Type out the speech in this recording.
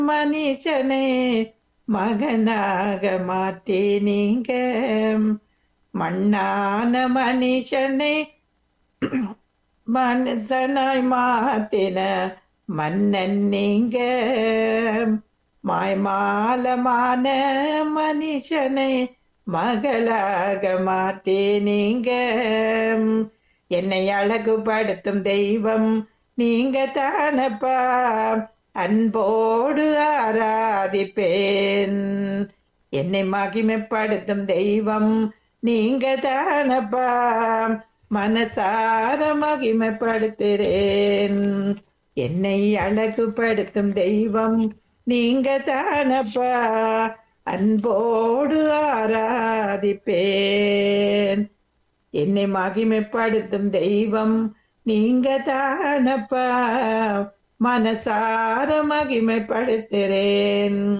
மனுஷனை மகனாக மாற்றி நீங்க மண்ணான மனுஷனை மனுஷனாய் மாற்றின மன்னன் நீங்க மாய்மாலமான மனுஷனை மகளாக மாற்றி நீங்க என்னை அழகுபடுத்தும் தெய்வம் நீங்க தானப்பா அன்போடு ஆராதிப்பேன் என்னை மகிமைப்படுத்தும் தெய்வம் நீங்க தானப்பா மனசார மகிமைப்படுத்துறேன் என்னை அழகுபடுத்தும் தெய்வம் நீங்க தானப்பா அன்போடு ஆராதிப்பேன் என்னை மகிமைப்படுத்தும் தெய்வம் நீங்க தானப்பா மனசார மகிமைப்படுத்துறேன்